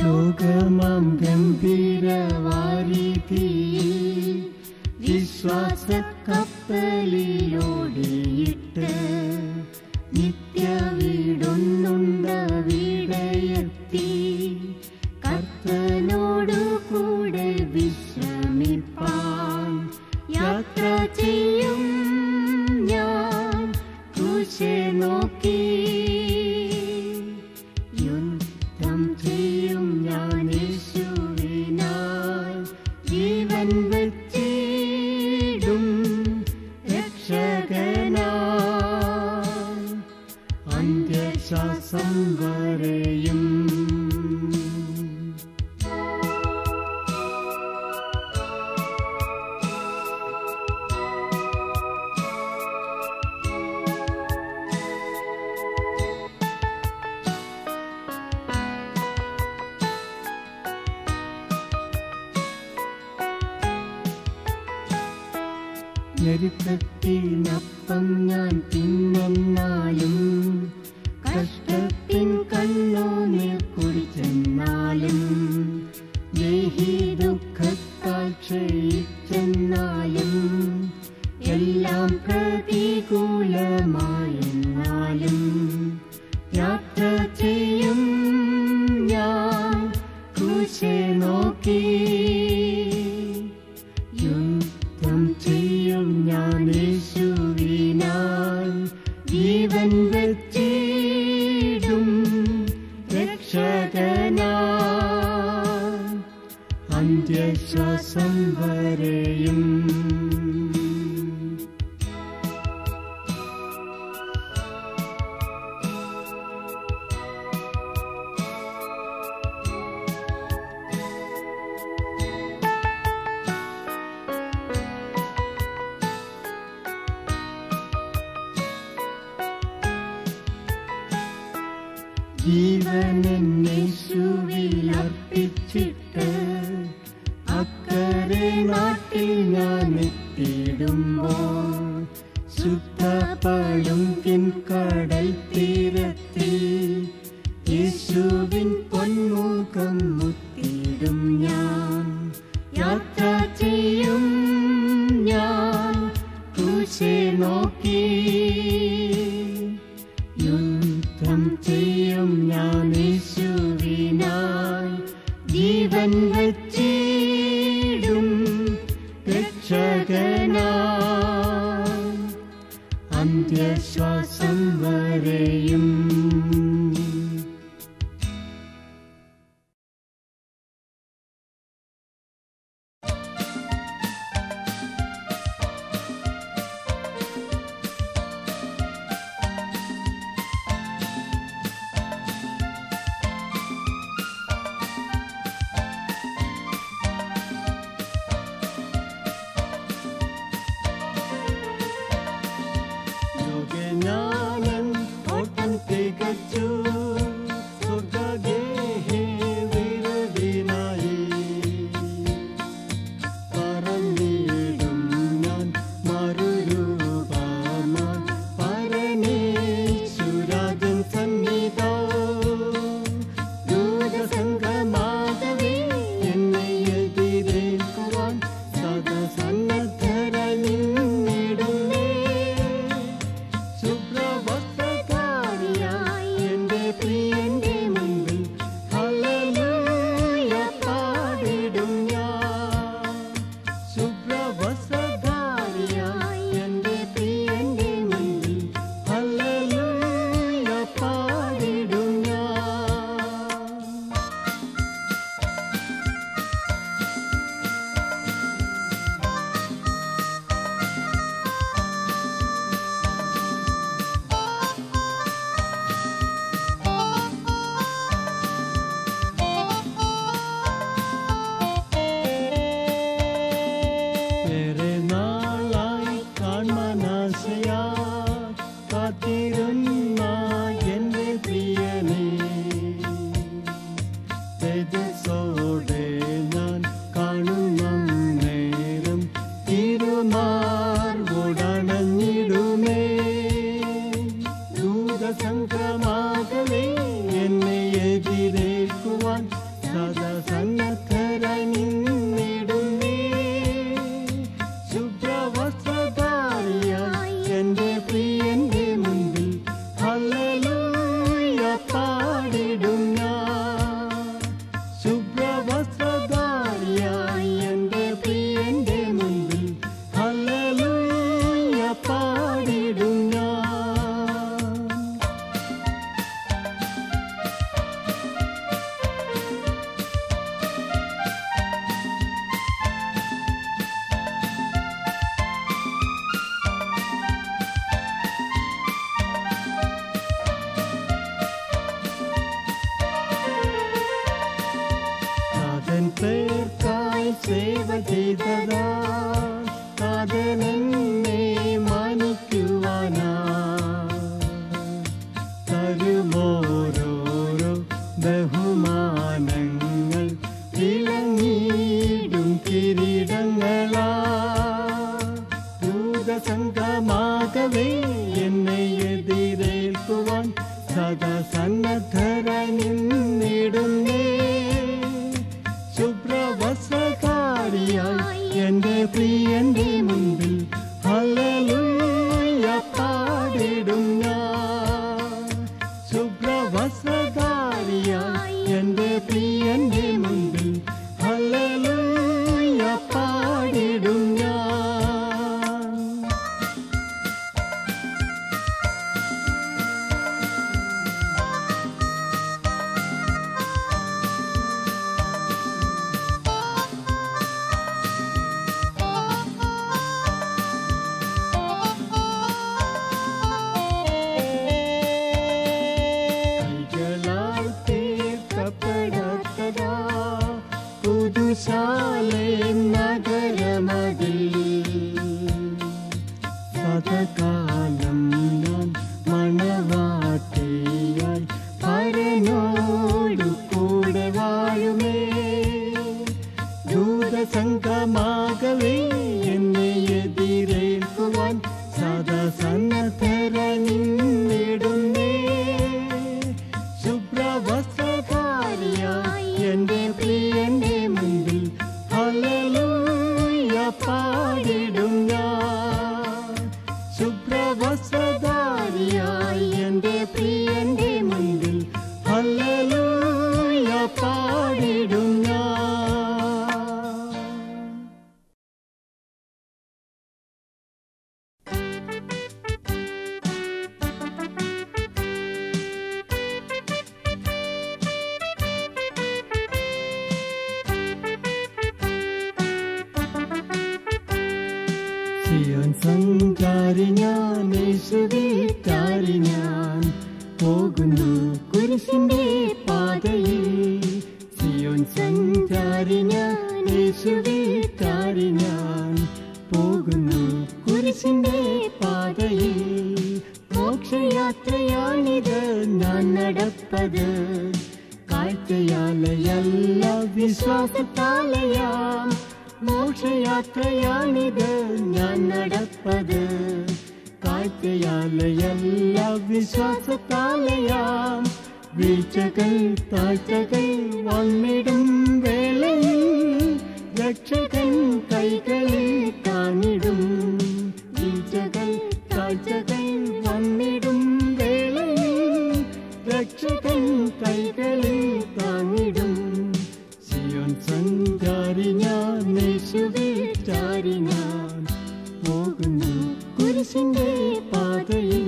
ശോകമാം ഗംഭീരവാരിധിയിൽ വിശ്വാസ കപ്പലിലോടിയിട്ട് നിത്യ വീടൊന്നുണ്ട വീടയത്തി കർത്തനോടു കൂടെ വിശ്രമിപ്പാൻ യാത്ര ചെയ്യും ഞാൻ ക്രൂശെ നോക്കി യുദ്ധം ചെയ്യും ഞാൻ യേശുവിനായി ജീവൻ വച്ചിടും രക്ഷകനായി അന്ത്യശ്വാസം വരെയും ഞെരുക്കത്തിനപ്പം ഞാൻ തിന്നെന്നാലും കഷ്ടത്തിൻ കണ്ണോന്നിൽ കുടിച്ചെന്നാലും ദേഹി ദുഃഖത്താൽ ക്ഷയിച്ചെന്നാലും എല്ലാം പ്രതികൂലമായെന്നാലും യാത്ര ചെയ്യും ഞാൻ ക്രൂശെ നോക്കി യുദ്ധം ചെയ്യും ഞാൻ യേശുവിനായി ജീവൻ വച്ചിടും രക്ഷകനായി അന്ത്യശ്വാസം വരെയും ജീവനെന്നേശുവിൽ അർപ്പിച്ചിട്ട് അക്കരെ നാട്ടിൽ ഞാൻ എത്തിയിടുമ്പോൾ ശുദ്ധപ്പെടും കടൽ തീരത്തിൽ യേശുവിൻ പൊന്മുഖം മുത്തിടും ഞാൻ യാത്ര ചെയ്യും ഞാൻ ക്രൂശെ നോക്കി യുദ്ധം ചെയ്യും ഞാൻ യേശുവിനായി ജീവൻ വച്ചിടും രക്ഷകനായി അന്ത്യശ്വാസം വരെയും സന്നദ്ധരായി നിന്നിടുന്നേ ശുഭ്രവസ്ത്രധാരിയായി എന്റെ പ്രിയന്റെ മുൻപിൽ ഹല്ലേലൂയ പാടിടും ഞാൻ ശുഭ്രവസ്ത്രധാരിയായി എന്റെ പ്രിയന്റെ മുൻപിൽ ഹല്ലേലൂയ പാടിടും ഞാൻ നാഥൻ പേർക്കായി സേവ ചെയ്തതാ നാഥൻ എന്നെ മാനിക്കുവാനാ തരുമോരോരോ ബഹുമാനങ്ങൾ ഇളങ്ങിയിടും കിരീടങ്ങളാ ദൂതസംഘമാകവേ എന്നെ എതിരേൽക്കുവാൻ സദാ സന്നദ്ധരായി നിന്നിടുന്നേ ശുഭ്രവസ്ത്രകാരിയായി എന്റെ പ്രിയന്റെ മുൻപിൽ ഹല്ലേലൂയ പാടിടും ഞാൻ ശുഭ്രവസ്ത്രകാരിയായി എന്റെ പ്രിയന്റെ മുൻപിൽ ഹല്ലേലൂയ പാടിടും ഞാൻ കൈകളാൽ തീർക്കപ്പെടാത്തതാ പുതുശാലേ നഗരമതിൽ സദകാലം ഞാൻ മണവാട്ടിയായി പരനോടു കൂടെ വാഴുമേ ദൂതസംഘമാകവേ എന്നെ എതിരേൽക്കുവാൻ സദാ സന്നദ്ധരായി നിന്നിടുന്നേ ശുഭ്രവസ്ത്രധാരിയായി എന്റെ പ്രിയന്റെ മുൻപിൽ ഹല്ലേലൂയ പാടിടും ഞാൻ ശുഭ്രവസ്ത്രധാരിയായി എന്റെ പ്രിയന്റെ മുൻപിൽ ഹല്ലേലൂയ പാടിടും ഞാൻ സിയോൻ സഞ്ചാരി ഞാൻ യേശുവിറ്റാരി ഞാൻ പോകുന്നു കുരിശിന്റെ പാതയിൽ സിയോൻ സഞ്ചാരി ഞാൻ യേശുവിറ്റാരി ഞാൻ പോകുന്നു കുരിശിന്റെ പാതയിൽ മോക്ഷയാത്രയാണിത് ഞാൻ നടപ്പത് കാഴ്ചയാലയല്ല വിശ്വാസത്താലയാം മോക്ഷയാത്രയാണിത് ഞാൻ നടപ്പത് കാഴ്ചയാലയല്ല വിശ്വാസത്താലയാം വീഴ്ചകൾ താഴ്ചകൾ വന്നിടും വേളയിൽ രക്ഷകൻ കൈകളിൽ കാണിടും വീഴ്ചകൾ താഴ്ചകൾ വന്നിടും വേളയിൽ രക്ഷകൻ കൈകളിൽ താങ്ങിടും സിയോൻ സഞ്ചാരി ഞാൻ യേശുവിറ്റാരി ഞാൻ പോകുന്നു കുരിശിന്റെ പാതയിൽ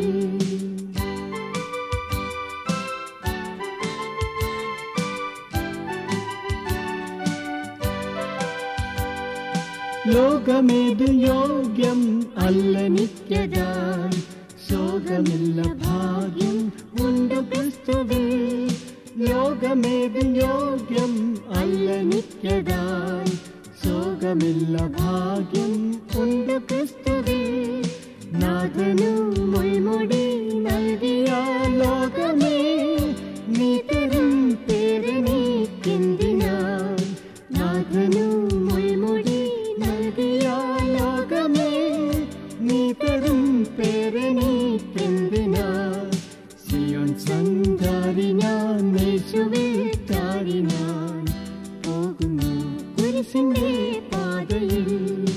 ലോകമേതു യോഗ്യം അല്ല നിത്യതാൻ ശോകമില്ല ഭാഗ്യം ഉണ്ട് ക്രിസ്തുവിൽ ലോകമേതു യോഗ്യം അല്ല നിത്യതാൻ ശോകമില്ല ഭാഗ്യം ഉണ്ട് ക്രിസ്തുവിൽ നാഥനു മുൾമുടി നൽകിയ ലോകമേ നീ തരും പേരനീക്കെന്തിനാൻ നാഥനു മുൾമുടി നൽകിയ ലോകമേ നീ തരും പേരനീക്കെന്തിനാ സിയോൻ സഞ്ചാരി ഞാൻ യേശുവിൽ താരി ഞാൻ പോകുന്നു കുരിശിന്റെ പാതയിൽ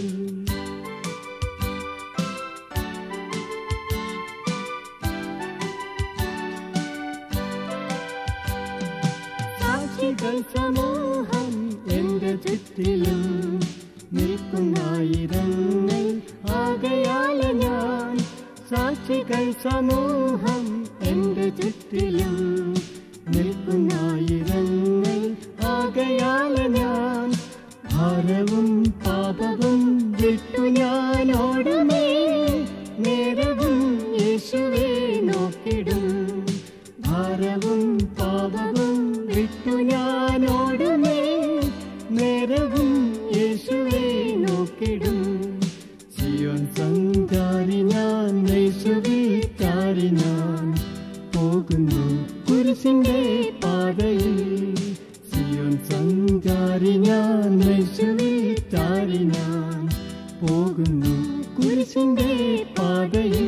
സാക്ഷികൾ സമൂഹം എന്റെ ചുറ്റിലും നിൽക്കുന്നായിരങ്ങൾ ആകയാല ഞാൻ സാക്ഷികൾ സമൂഹം എന്റെ ചുറ്റിലും നിൽക്കുന്നായിരങ്ങൾ ആകയാല ഞാൻ ഭാരവും പാപവും വിട്ടു ഞാൻ ഓടുമേ നേരവും യേശുവേ നോക്കിടും ഭാരവും പാപവും വിട്ടു ഞാൻ ഓടുമേ നേരവും യേശുവേ നോക്കിടും സിയോൻ സഞ്ചാരി ഞാൻ യേശുവിൽ ചാരി ഞാൻ പോകുന്നു കുരിശിന്റെ പാതയിൽ സിയോൻ സഞ്ചാരി ഞാൻ യേശുവിൽ ചാരി ഞാൻ പോകുന്നു കുരിശിന്റെ പാതയിൽ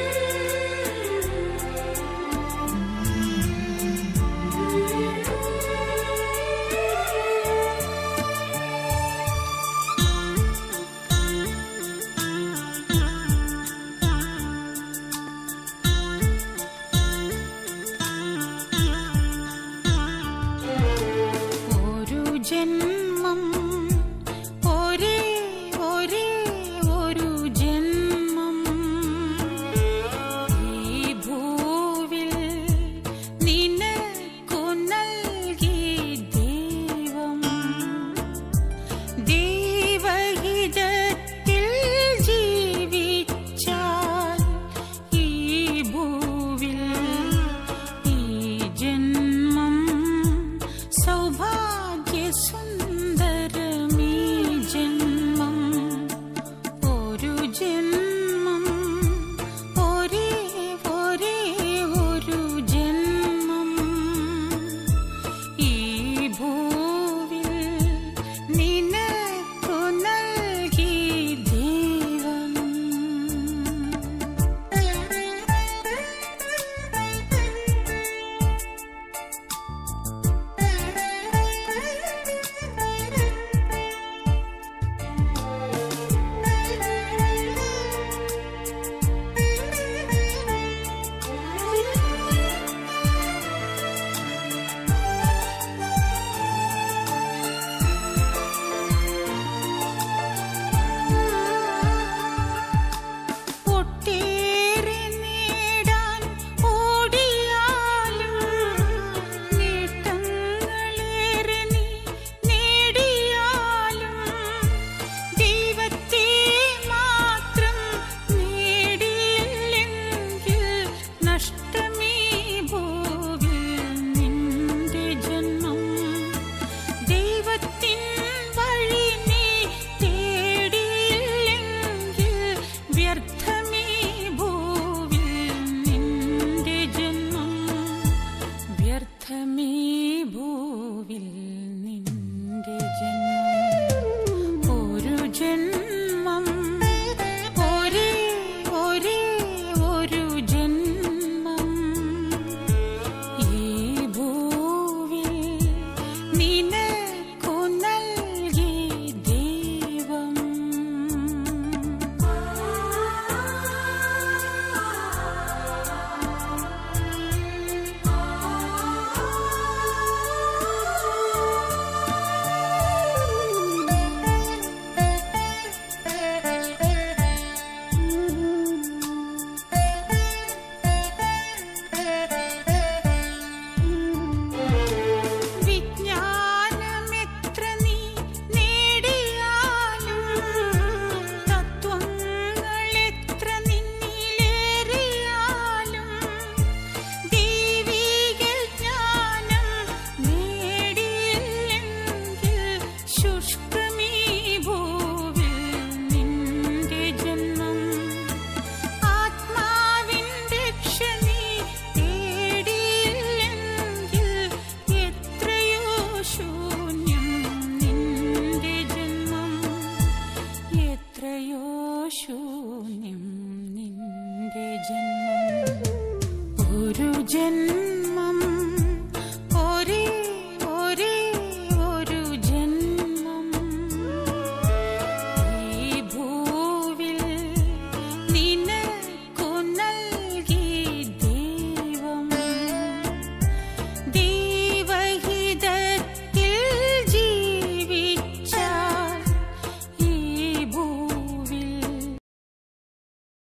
Thank you. ഒരു ജന്മം